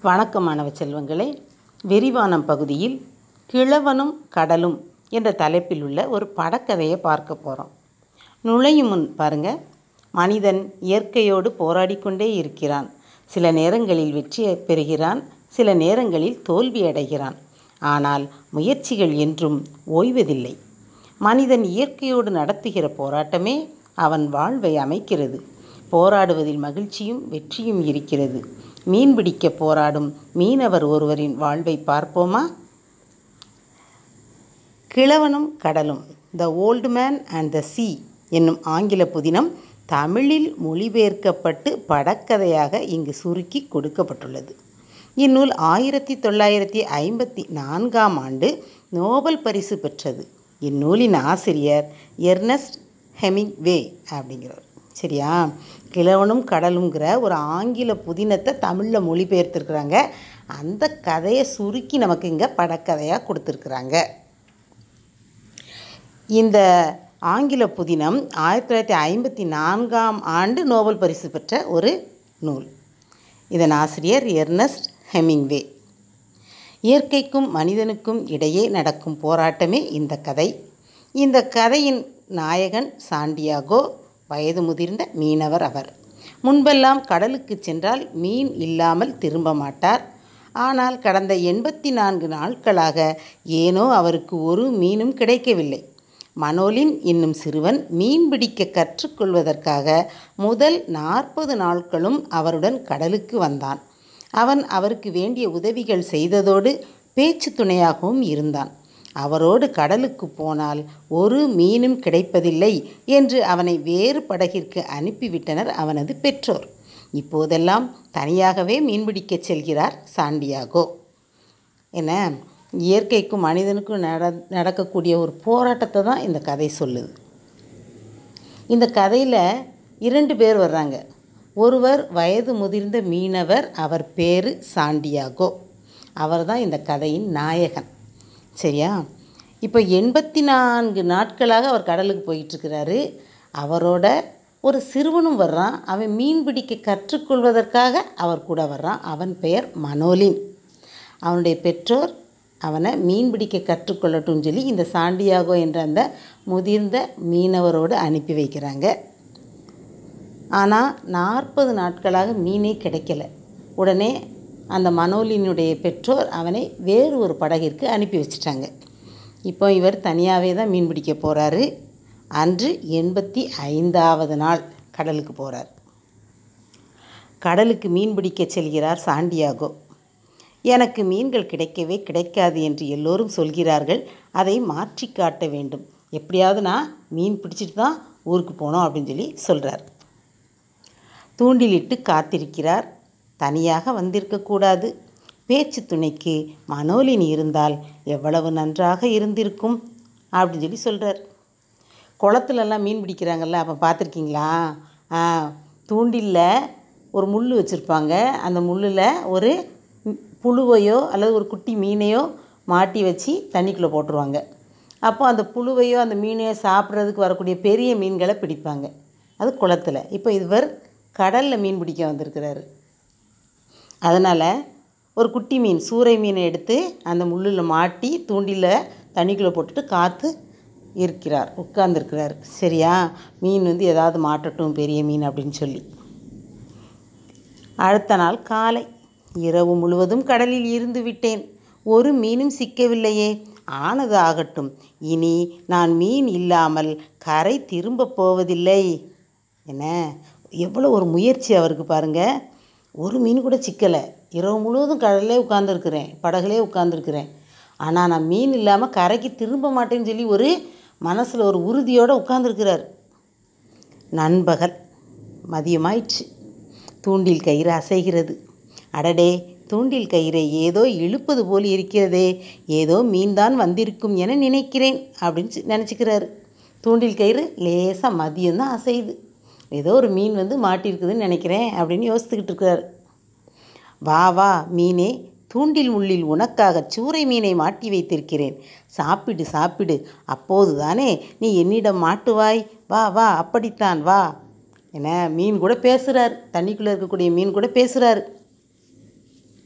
வணக்கம் மாணவ செல்வங்களே விரிவானம் பகுதியில் கிழவனும் கடலும் என்ற தலைப்பில் உள்ள ஒரு படக்கதையை பார்க்க போகிறோம் நுழையும் முன் பாருங்க மனிதன் இயற்கையோடு போராடிக்கொண்டே இருக்கிறான் சில நேரங்களில் வெற்றி பெறுகிறான் சில நேரங்களில் தோல்வி அடைகிறான் ஆனால் முயற்சிகள் என்றும் ஓய்வதில்லை மனிதன் இயற்கையோடு நடத்துகிற போராட்டமே அவன் வாழ்வை அமைக்கிறது போராடுவதில் மகிழ்ச்சியும் வெற்றியும் இருக்கிறது மீன்பிடிக்க போராடும் மீனவர் ஒருவரின் வாழ்வை பார்ப்போமா கிழவனும் கடலும் the old man and the sea என்னும் ஆங்கில புதினம் தமிழில் மொழிபெயர்க்கப்பட்டு படக்கதையாக இங்கு சுருக்கி கொடுக்கப்பட்டுள்ளது இந்நூல் ஆயிரத்தி தொள்ளாயிரத்தி ஐம்பத்தி நான்காம் ஆண்டு நோபல் பரிசு பெற்றது இந்நூலின் ஆசிரியர் எர்னஸ்ட் ஹெமிங்வே அப்படிங்கிறவர் சரியா கிழவனும் கடலுங்கிற ஒரு ஆங்கில புதினத்தை தமிழில் மொழிபெயர்த்துருக்குறாங்க அந்த கதையை சுருக்கி நமக்கு இங்கே படக்கதையாக கொடுத்துருக்குறாங்க இந்த ஆங்கில புதினம் ஆயிரத்தி தொள்ளாயிரத்தி ஐம்பத்தி நான்காம் ஆண்டு நோபல் பரிசு பெற்ற ஒரு நூல் இதன் ஆசிரியர் எர்னஸ்ட் ஹெமிங்வே இயற்கைக்கும் மனிதனுக்கும் இடையே நடக்கும் போராட்டமே இந்த கதை இந்த கதையின் நாயகன் சாண்டியாகோ வயது முதிர்ந்த மீனவர் அவர் முன்பெல்லாம் கடலுக்கு சென்றால் மீன் இல்லாமல் திரும்ப மாட்டார் ஆனால் கடந்த எண்பத்தி நான்கு நாட்களாக ஏனோ அவருக்கு ஒரு மீனும் கிடைக்கவில்லை மனோலின் என்னும் சிறுவன் மீன் பிடிக்க கற்றுக்கொள்வதற்காக முதல் நாற்பது நாட்களும் அவருடன் கடலுக்கு வந்தான் அவன் அவருக்கு வேண்டிய உதவிகள் செய்ததோடு பேச்சு துணையாகவும் இருந்தான் அவரோடு கடலுக்கு போனால் ஒரு மீனும் கிடைப்பதில்லை என்று அவனை வேறு படகிற்கு அனுப்பிவிட்டனர் அவனது பெற்றோர் இப்போதெல்லாம் தனியாகவே மீன்பிடிக்கச் செல்கிறார் சாண்டியாகோ என்ன இயற்கைக்கும் மனிதனுக்கும் நட நடக்கக்கூடிய ஒரு போராட்டத்தை தான் இந்த கதை சொல்லுது இந்த கதையில் இரண்டு பேர் வர்றாங்க ஒருவர் வயது முதிர்ந்த மீனவர் அவர் பேர் சாண்டியாகோ அவர் தான் இந்த கதையின் நாயகன் சரியா இப்போ எண்பத்தி நான்கு நாட்களாக அவர் கடலுக்கு போயிட்டுருக்கிறாரு அவரோட ஒரு சிறுவனும் வர்றான் அவன் மீன் பிடிக்க கற்றுக்கொள்வதற்காக அவர் கூட வர்றான் அவன் பெயர் மனோலின் அவனுடைய பெற்றோர் அவனை மீன் பிடிக்க கற்றுக்கொள்ளட்டும்னு சொல்லி இந்த சாண்டியாகோ என்ற அந்த முதிர்ந்த மீனவரோடு அனுப்பி வைக்கிறாங்க ஆனால் நாற்பது நாட்களாக மீனே கிடைக்கல உடனே அந்த மனோலினுடைய பெற்றோர் அவனை வேறு ஒரு படகிற்கு அனுப்பி வச்சிட்டாங்க இப்போ இவர் தனியாகவே தான் மீன் பிடிக்க போகிறாரு அன்று எண்பத்தி ஐந்தாவது நாள் கடலுக்கு போகிறார் கடலுக்கு மீன் பிடிக்க செல்கிறார் சாண்டியாகோ எனக்கு மீன்கள் கிடைக்கவே கிடைக்காது என்று எல்லோரும் சொல்கிறார்கள் அதை மாற்றி காட்ட வேண்டும் எப்படியாவது நான் மீன் பிடிச்சிட்டு தான் ஊருக்கு போகணும் அப்படின்னு சொல்லி சொல்கிறார் தூண்டிலிட்டு காத்திருக்கிறார் தனியாக வந்திருக்கக்கூடாது பேச்சு துணைக்கு மனோலின் இருந்தால் எவ்வளவு நன்றாக இருந்திருக்கும் அப்படின்னு சொல்லி சொல்கிறார் குளத்துலலாம் மீன் பிடிக்கிறாங்கல்ல அப்போ பார்த்துருக்கீங்களா ஆ தூண்டிலில் ஒரு முள் வச்சுருப்பாங்க அந்த முள்ளில் ஒரு புழுவையோ அல்லது ஒரு குட்டி மீனையோ மாட்டி வச்சு தண்ணிக்குள்ளே போட்டுருவாங்க அப்போ அந்த புழுவையோ அந்த மீனையோ சாப்பிட்றதுக்கு வரக்கூடிய பெரிய மீன்களை பிடிப்பாங்க அது குளத்தில் இப்போ இவர் கடலில் மீன் பிடிக்க வந்திருக்கிறாரு அதனால் ஒரு குட்டி மீன் சூறை மீனை எடுத்து அந்த முள்ளில் மாட்டி தூண்டில் தண்ணிக்குள்ளே போட்டுட்டு காற்று இருக்கிறார் உட்கார்ந்துருக்கிறார் சரியா மீன் வந்து ஏதாவது மாட்டட்டும் பெரிய மீன் அப்படின்னு சொல்லி அடுத்த நாள் காலை இரவு முழுவதும் கடலில் இருந்து விட்டேன் ஒரு மீனும் சிக்கவில்லையே ஆனது ஆகட்டும் இனி நான் மீன் இல்லாமல் கரை திரும்ப போவதில்லை என்ன எவ்வளோ ஒரு முயற்சி அவருக்கு பாருங்கள் ஒரு மீன் கூட சிக்கலை இரவு முழுவதும் கடல்லே உட்காந்துருக்குறேன் படகுலே உட்காந்துருக்குறேன் ஆனால் நான் மீன் இல்லாமல் கரைக்கு திரும்ப மாட்டேன்னு சொல்லி ஒரு மனசில் ஒரு உறுதியோடு உட்காந்துருக்கிறார் நண்பகல் மதியமாயிடுச்சு தூண்டில் கயிறு அசைகிறது அடடே தூண்டில் கயிறை ஏதோ இழுப்பது போல் இருக்கிறதே ஏதோ மீன்தான் வந்திருக்கும் என நினைக்கிறேன் அப்படின்னு நினச்சிக்கிறாரு தூண்டில் கயிறு லேசாக மதியம்தான் அசையுது ஏதோ ஒரு மீன் வந்து மாட்டியிருக்குதுன்னு நினைக்கிறேன் அப்படின்னு யோசித்துக்கிட்டு இருக்கிறார் வா வா மீனே தூண்டில் முள்ளில் உனக்காக சூறை மீனை மாட்டி வைத்திருக்கிறேன் சாப்பிடு சாப்பிடு அப்போது தானே நீ என்னிடம் மாட்டுவாய் வா வா அப்படித்தான் வா என்ன மீன் கூட பேசுகிறார் தண்ணிக்குள்ளே இருக்கக்கூடிய மீன் கூட பேசுகிறாரு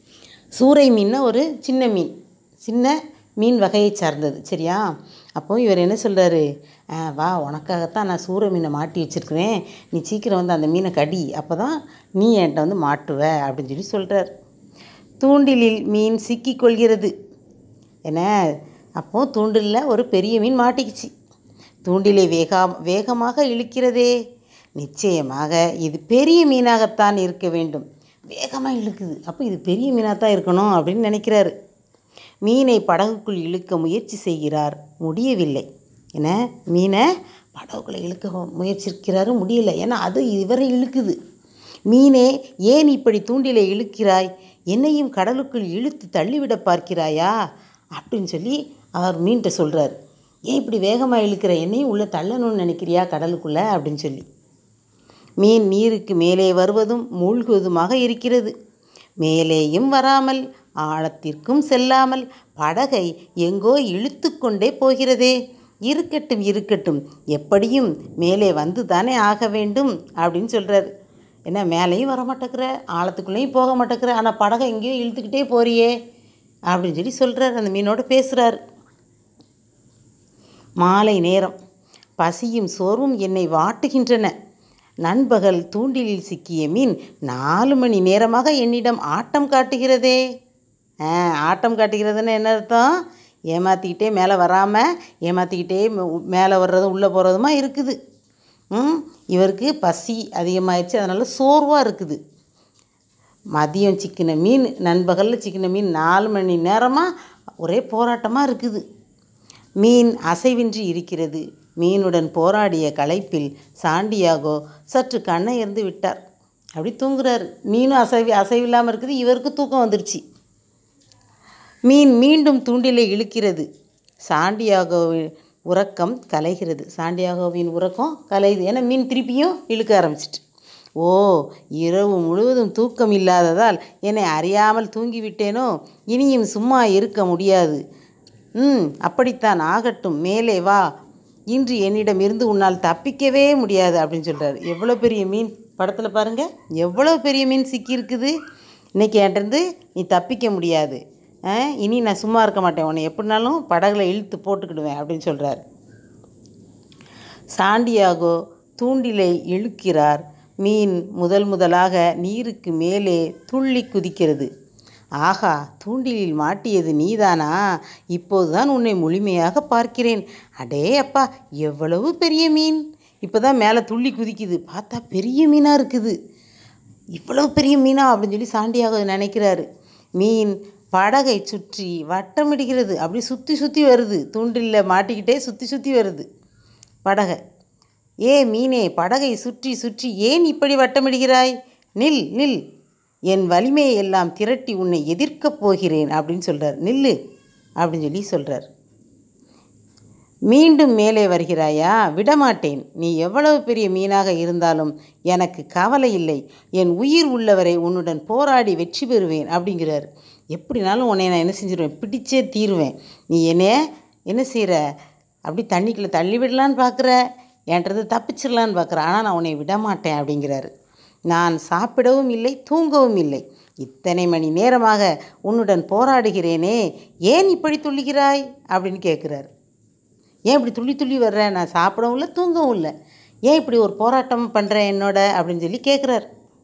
சூறை மீன்னா ஒரு சின்ன மீன் சின்ன மீன் வகையை சார்ந்தது சரியா அப்போ இவர் என்ன சொல்கிறாரு வா உனக்காகத்தான் நான் சூறை மீனை மாட்டி வச்சுருக்கிறேன் நீ சீக்கிரம் வந்து அந்த மீனை கடி அப்போ தான் நீ என்கிட்ட வந்து மாட்டுவ அப்படின்னு சொல்லி சொல்கிறார் தூண்டிலில் மீன் சிக்கிக் கொள்கிறது என்ன அப்போ தூண்டிலில் ஒரு பெரிய மீன் மாட்டிக்கிச்சு தூண்டிலை வேகா வேகமாக இழுக்கிறதே நிச்சயமாக இது பெரிய மீனாகத்தான் இருக்க வேண்டும் வேகமாக இழுக்குது அப்போ இது பெரிய மீனாக தான் இருக்கணும் அப்படின்னு நினைக்கிறாரு மீனை படகுக்குள் இழுக்க முயற்சி செய்கிறார் முடியவில்லை என்ன மீனை படகுக்குள்ளே இழுக்க முயற்சிக்கிறாரு முடியல ஏன்னா அது இவரை இழுக்குது மீனே ஏன் இப்படி தூண்டிலை இழுக்கிறாய் என்னையும் கடலுக்குள் இழுத்து தள்ளிவிட பார்க்கிறாயா அப்படின்னு சொல்லி அவர் மீன்கிட்ட சொல்கிறார் ஏன் இப்படி வேகமாக இழுக்கிற என்னையும் உள்ளே தள்ளணும்னு நினைக்கிறியா கடலுக்குள்ளே அப்படின்னு சொல்லி மீன் நீருக்கு மேலே வருவதும் மூழ்குவதுமாக இருக்கிறது மேலேயும் வராமல் ஆழத்திற்கும் செல்லாமல் படகை எங்கோ இழுத்து கொண்டே போகிறதே இருக்கட்டும் இருக்கட்டும் எப்படியும் மேலே வந்து தானே ஆக வேண்டும் அப்படின்னு சொல்கிறாரு என்ன மேலேயும் வர மாட்டேங்கிற ஆழத்துக்குள்ளேயும் போக மாட்டேங்கிற ஆனால் படகை எங்கேயோ இழுத்துக்கிட்டே போறியே அப்படின்னு சொல்லி சொல்கிறார் அந்த மீனோட பேசுகிறார் மாலை நேரம் பசியும் சோர்வும் என்னை வாட்டுகின்றன நண்பகல் தூண்டிலில் சிக்கிய மீன் நாலு மணி நேரமாக என்னிடம் ஆட்டம் காட்டுகிறதே ஆ ஆட்டம் காட்டுகிறதுன்னு என்ன அர்த்தம் ஏமாற்றிக்கிட்டே மேலே வராமல் ஏமாற்றிக்கிட்டே மேலே வர்றதும் உள்ளே போகிறதுமா இருக்குது ம் இவருக்கு பசி அதிகமாகிடுச்சு அதனால் சோர்வாக இருக்குது மதியம் சிக்கின மீன் நண்பகலில் சிக்கின மீன் நாலு மணி நேரமாக ஒரே போராட்டமாக இருக்குது மீன் அசைவின்றி இருக்கிறது மீனுடன் போராடிய களைப்பில் சாண்டியாகோ சற்று கண்ணை இருந்து விட்டார் அப்படி தூங்குறாரு மீனும் அசைவி அசைவில்லாமல் இருக்குது இவருக்கு தூக்கம் வந்துருச்சு மீன் மீண்டும் தூண்டிலை இழுக்கிறது சாண்டியாகோவின் உறக்கம் கலைகிறது சாண்டியாகோவின் உறக்கம் கலையுது ஏன்னா மீன் திருப்பியும் இழுக்க ஆரம்பிச்சிட்டு ஓ இரவு முழுவதும் தூக்கம் இல்லாததால் என்னை அறியாமல் தூங்கிவிட்டேனோ இனியும் சும்மா இருக்க முடியாது ம் அப்படித்தான் ஆகட்டும் மேலே வா இன்று என்னிடம் இருந்து உன்னால் தப்பிக்கவே முடியாது அப்படின்னு சொல்கிறாரு எவ்வளோ பெரிய மீன் படத்தில் பாருங்கள் எவ்வளோ பெரிய மீன் சிக்கியிருக்குது இன்றைக்கி என்கிட்டருந்து நீ தப்பிக்க முடியாது ஆ, இனி நான் சும்மா இருக்க மாட்டேன் உன்னை எப்படினாலும் படகுல இழுத்து போட்டுக்கிடுவேன் அப்படின்னு சொல்கிறார் சாண்டியாகோ தூண்டிலை இழுக்கிறார் மீன் முதல் முதலாக நீருக்கு மேலே துள்ளி குதிக்கிறது ஆஹா தூண்டிலில் மாட்டியது நீதானா இப்போதுதான் உன்னை முழுமையாக பார்க்கிறேன் அடே அப்பா எவ்வளவு பெரிய மீன் இப்போ தான் மேலே துள்ளி குதிக்குது பார்த்தா பெரிய மீனாக இருக்குது இவ்வளவு பெரிய மீனா அப்படின்னு சொல்லி சாண்டியாக நினைக்கிறாரு மீன் படகை சுற்றி வட்டமிடுகிறது அப்படி சுற்றி சுற்றி வருது தூண்டிலில் மாட்டிக்கிட்டே சுற்றி சுற்றி வருது படகை ஏ மீனே படகை சுற்றி சுற்றி ஏன் இப்படி வட்டமிடுகிறாய் நில் நில் என் வலிமையை எல்லாம் திரட்டி உன்னை எதிர்க்கப் போகிறேன் அப்படின்னு சொல்கிறார் நில்லு அப்படின்னு சொல்லி சொல்கிறார் மீண்டும் மேலே வருகிறாயா விடமாட்டேன் நீ எவ்வளவு பெரிய மீனாக இருந்தாலும் எனக்கு கவலை இல்லை என் உயிர் உள்ளவரை உன்னுடன் போராடி வெற்றி பெறுவேன் அப்படிங்கிறார் எப்படினாலும் உன்னை நான் என்ன செஞ்சிருவேன் பிடிச்சே தீருவேன் நீ என்னைய என்ன செய்கிற அப்படி தண்ணிக்குள்ளே தள்ளி விடலான்னு பார்க்குற என்கிட்ட தப்பிச்சிடலான்னு பார்க்குற ஆனால் நான் உன்னை விடமாட்டேன் அப்படிங்கிறாரு நான் சாப்பிடவும் இல்லை தூங்கவும் இல்லை இத்தனை மணி நேரமாக உன்னுடன் போராடுகிறேனே ஏன் இப்படி துள்ளுகிறாய் அப்படின்னு கேட்குறாரு ஏன் இப்படி துள்ளி துள்ளி வர்ற நான் சாப்பிடவும் இல்லை தூங்கவும் இல்லை ஏன் இப்படி ஒரு போராட்டம் பண்ணுற என்னோட அப்படின்னு சொல்லி கேட்குறார்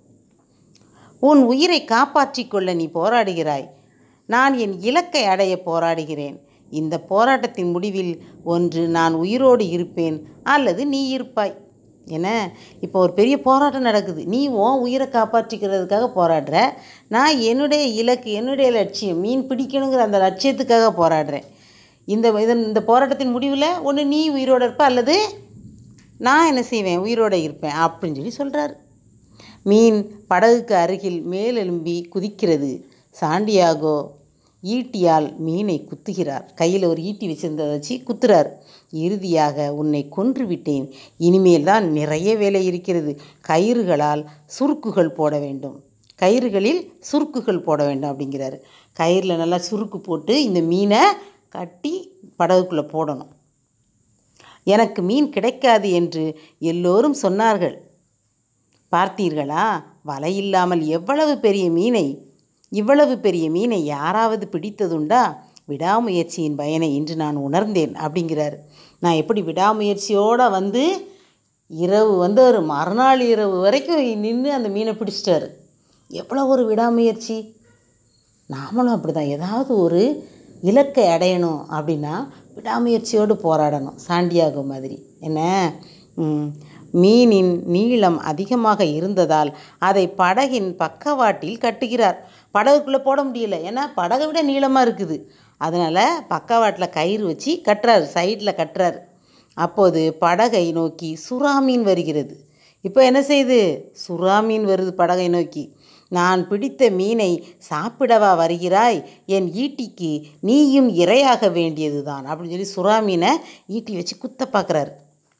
உன் உயிரை காப்பாற்றிக் கொள்ள நீ போராடுகிறாய் நான் என் இலக்கை அடைய போராடுகிறேன் இந்த போராட்டத்தின் முடிவில் ஒன்று நான் உயிரோடு இருப்பேன் அல்லது நீ இருப்பாய் என்ன இப்போ ஒரு பெரிய போராட்டம் நடக்குது நீ உன் உயிரை காப்பாற்றிக்கிறதுக்காக போராடுற நான் என்னுடைய இலக்கு என்னுடைய லட்சியம் மீன் பிடிக்கணுங்கிற அந்த லட்சியத்துக்காக போராடுறேன் இந்த இதன் இந்த போராட்டத்தின் முடிவில் ஒன்று நீ உயிரோடு இருப்ப அல்லது நான் என்ன செய்வேன் உயிரோடு இருப்பேன் அப்படின்னு சொல்லி சொல்கிறார் மீன் படகுக்கு அருகில் மேலெலும்பி குதிக்கிறது சாண்டியாகோ ஈட்டியால் மீனை குத்துகிறார் கையில் ஒரு ஈட்டி வச்சிருந்ததை வச்சு குத்துறார் இறுதியாக உன்னை கொன்று விட்டேன் இனிமேல் தான் நிறைய வேலை இருக்கிறது கயிறுகளால் சுருக்குகள் போட வேண்டும் கயிறுகளில் சுருக்குகள் போட வேண்டும் அப்படிங்கிறாரு கயிறில் நல்லா சுருக்கு போட்டு இந்த மீனை கட்டி படகுக்குள்ளே போடணும் எனக்கு மீன் கிடைக்காது என்று எல்லோரும் சொன்னார்கள் பார்த்தீர்களா வலை இல்லாமல் எவ்வளவு பெரிய மீனை இவ்வளவு பெரிய மீனை யாராவது பிடித்ததுண்டா விடாமுயற்சியின் பயனை இன்று நான் உணர்ந்தேன் அப்படிங்கிறார் நான் எப்படி விடாமுயற்சியோடு வந்து இரவு வந்து ஒரு மறுநாள் இரவு வரைக்கும் நின்று அந்த மீனை பிடிச்சிட்டாரு எவ்வளோ ஒரு விடாமுயற்சி நாமளும் அப்படி தான் ஏதாவது ஒரு இலக்கை அடையணும் அப்படின்னா விடாமுயற்சியோடு போராடணும் சாண்டியாகோ மாதிரி என்ன ம், மீனின் நீளம் அதிகமாக இருந்ததால் அதை படகின் பக்கவாட்டில் கட்டுகிறார் படகுக்குள்ளே போட முடியல ஏன்னா படகை விட நீளமாக இருக்குது அதனால் பக்கவாட்டில் கயிறு வச்சு கட்டுறாரு சைடில் கட்டுறாரு அப்போது படகை நோக்கி சுறா மீன் வருகிறது இப்போ என்ன செய்யுது சுறா மீன் வருது படகை நோக்கி நான் பிடித்த மீனை சாப்பிடவா வருகிறாய் என் ஈட்டிக்கு நீயும் இரையாக வேண்டியதுதான் அப்படின்னு சொல்லி சுறா மீனை ஈட்டி வச்சு குத்த பார்க்குறாரு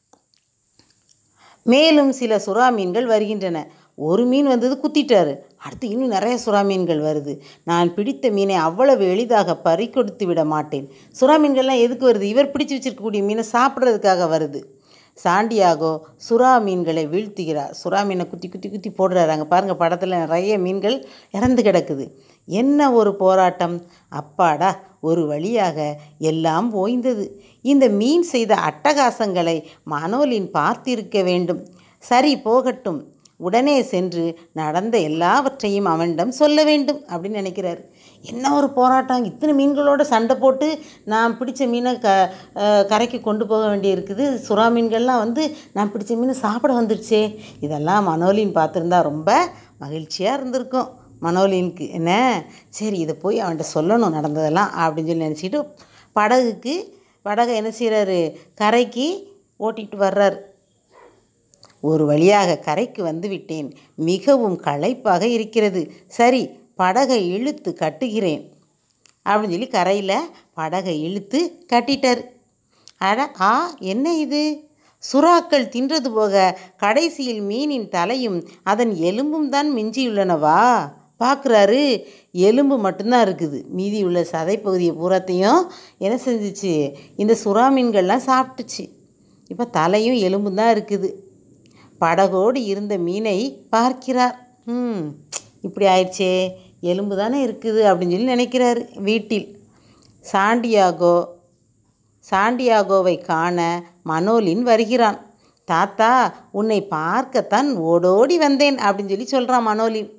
மேலும் சில சுறா மீன்கள் வருகின்றன ஒரு மீன் வந்தது குத்திட்டாரு அடுத்து இன்னும் நிறைய சுறா மீன்கள் வருது நான் பிடித்த மீனை அவ்வளவு எளிதாக பறிக்கொடுத்து விட மாட்டேன் சுறா மீன்கள்லாம் எதுக்கு வருது இவர் பிடிச்சு வச்சிருக்கக்கூடிய மீனை சாப்பிட்றதுக்காக வருது சாண்டியாகோ சுறா மீன்களை வீழ்த்துகிறார் சுறா மீனை குத்தி குத்தி குத்தி போடுறாரு அங்கே பாருங்கள் படத்தில் நிறைய மீன்கள் இறந்து கிடக்குது என்ன ஒரு போராட்டம் அப்பாடா ஒரு வழியாக எல்லாம் ஓய்ந்தது இந்த மீன் செய்த அட்டகாசங்களை மனோலின் பார்த்திருக்க வேண்டும் சரி போகட்டும் உடனே சென்று நடந்த எல்லாவற்றையும் அவனிடம் சொல்ல வேண்டும் அப்படின்னு நினைக்கிறார் என்ன ஒரு போராட்டம் இத்தனை மீன்களோட சண்டை போட்டு நான் பிடிச்ச மீனை க அஹ் கரைக்கு கொண்டு போக வேண்டியிருக்குது சுறா மீன்கள்லாம் வந்து நான் பிடிச்ச மீன் சாப்பிட வந்துருச்சே இதெல்லாம் மனோலின் பார்த்துருந்தா ரொம்ப மகிழ்ச்சியாக இருந்திருக்கும் மனோலினுக்கு என்ன சரி இதை போய் அவன்கிட்ட சொல்லணும் நடந்ததெல்லாம் அப்படின்னு சொல்லி நினச்சிட்டு படகுக்கு படகை என்ன செய்கிறாரு கரைக்கு ஓட்டிகிட்டு வர்றாரு ஒரு வழியாக கரைக்கு வந்து விட்டேன் மிகவும் களைப்பாக இருக்கிறது சரி படகை இழுத்து கட்டுகிறேன் அப்படின்னு சொல்லி கரையில் படகை இழுத்து கட்டிட்டார் அட ஆ என்ன இது சுறாக்கள் தின்றது போக கடைசியில் மீனின் தலையும் அதன் எலும்பும் தான் மிஞ்சியுள்ளனவா பார்க்குறாரு எலும்பு மட்டும்தான் இருக்குது மீதி உள்ள சதைப்பகுதியை பூராத்தையும் என்ன செஞ்சுச்சு இந்த சுறா மீன்கள்லாம் சாப்பிட்டுச்சு இப்போ தலையும் எலும்பும் தான் இருக்குது படகோடு இருந்த மீனை பார்க்கிறார் ம் இப்படி ஆயிடுச்சே எலும்பு தானே இருக்குது அப்படின்னு சொல்லி நினைக்கிறாரு வீட்டில் சாண்டியாகோ சாண்டியாகோவை காண மனோலின் வருகிறான் தாத்தா உன்னை பார்க்கத்தான் ஓடோடி வந்தேன் அப்படின்னு சொல்லி சொல்கிறான் மனோலின்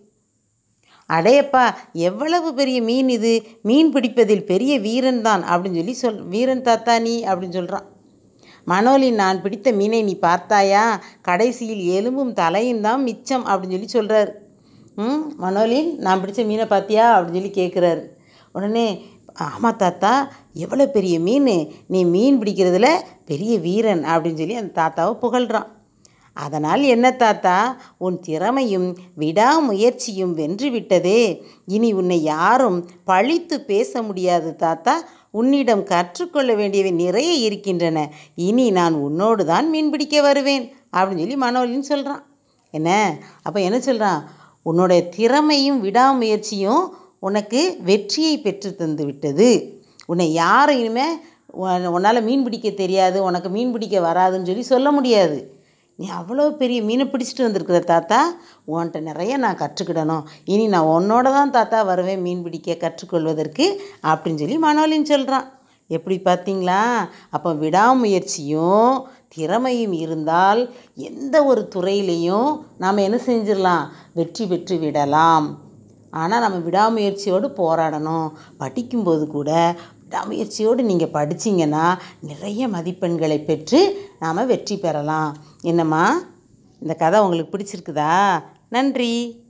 அடையப்பா எவ்வளவு பெரிய மீன் இது மீன் பிடிப்பதில் பெரிய வீரன் தான் அப்படின்னு சொல்லி சொல் வீரன் தாத்தா நீ அப்படின்னு சொல்கிறான் மனோலின் நான் பிடித்த மீனை நீ பார்த்தாயா கடைசியில் எலும்பும் தலையும் தான் மிச்சம் அப்படின்னு சொல்லி சொல்கிறாரு ம் மனோலின் நான் பிடிச்ச மீனை பார்த்தியா அப்படின்னு சொல்லி கேட்குறாரு உடனே ஆமாம் தாத்தா எவ்வளோ பெரிய மீன் நீ மீன் பிடிக்கிறதுல பெரிய வீரன் அப்படின்னு சொல்லி அந்த தாத்தாவை புகழ்கிறான் அதனால் என்ன தாத்தா உன் திறமையும் விடாமுயற்சியும் வென்று விட்டதே இனி உன்னை யாரும் பழித்து பேச முடியாது தாத்தா உன்னிடம் கற்றுக்கொள்ள வேண்டியவை நிறைய இருக்கின்றன இனி நான் உன்னோடு தான் மீன் பிடிக்க வருவேன் அப்படின்னு சொல்லி மனோலின்னு சொல்கிறான் என்ன அப்போ என்ன சொல்கிறான் உன்னுடைய திறமையும் விடாமுயற்சியும் உனக்கு வெற்றியை பெற்று தந்து விட்டது உன்னை யாரும் இனிமேல் உன்னால் மீன் பிடிக்க தெரியாது உனக்கு மீன் பிடிக்க வராதுன்னு சொல்லி சொல்ல முடியாது நீ அவ்வளோ பெரிய மீனை பிடிச்சிட்டு வந்திருக்கிற தாத்தா உன்கிட்ட நிறைய நான் கற்றுக்கிடணும் இனி நான் உன்னோட தான் தாத்தா வருவேன் மீன் பிடிக்க கற்றுக்கொள்வதற்கு அப்படின்னு சொல்லி மனோலின் சொல்கிறான் எப்படி பார்த்தீங்களா அப்போ விடாமுயற்சியும் திறமையும் இருந்தால் எந்த ஒரு துறையிலையும் நாம் என்ன செஞ்சிடலாம் வெற்றி பெற்று விடலாம் ஆனால் நம்ம விடாமுயற்சியோடு போராடணும் படிக்கும்போது கூட விடாமுயற்சியோடு நீங்கள் படிச்சீங்கன்னா நிறைய மதிப்பெண்களை பெற்று நாம் வெற்றி பெறலாம் என்னம்மா இந்த கதை உங்களுக்கு பிடிச்சிருக்குதா நன்றி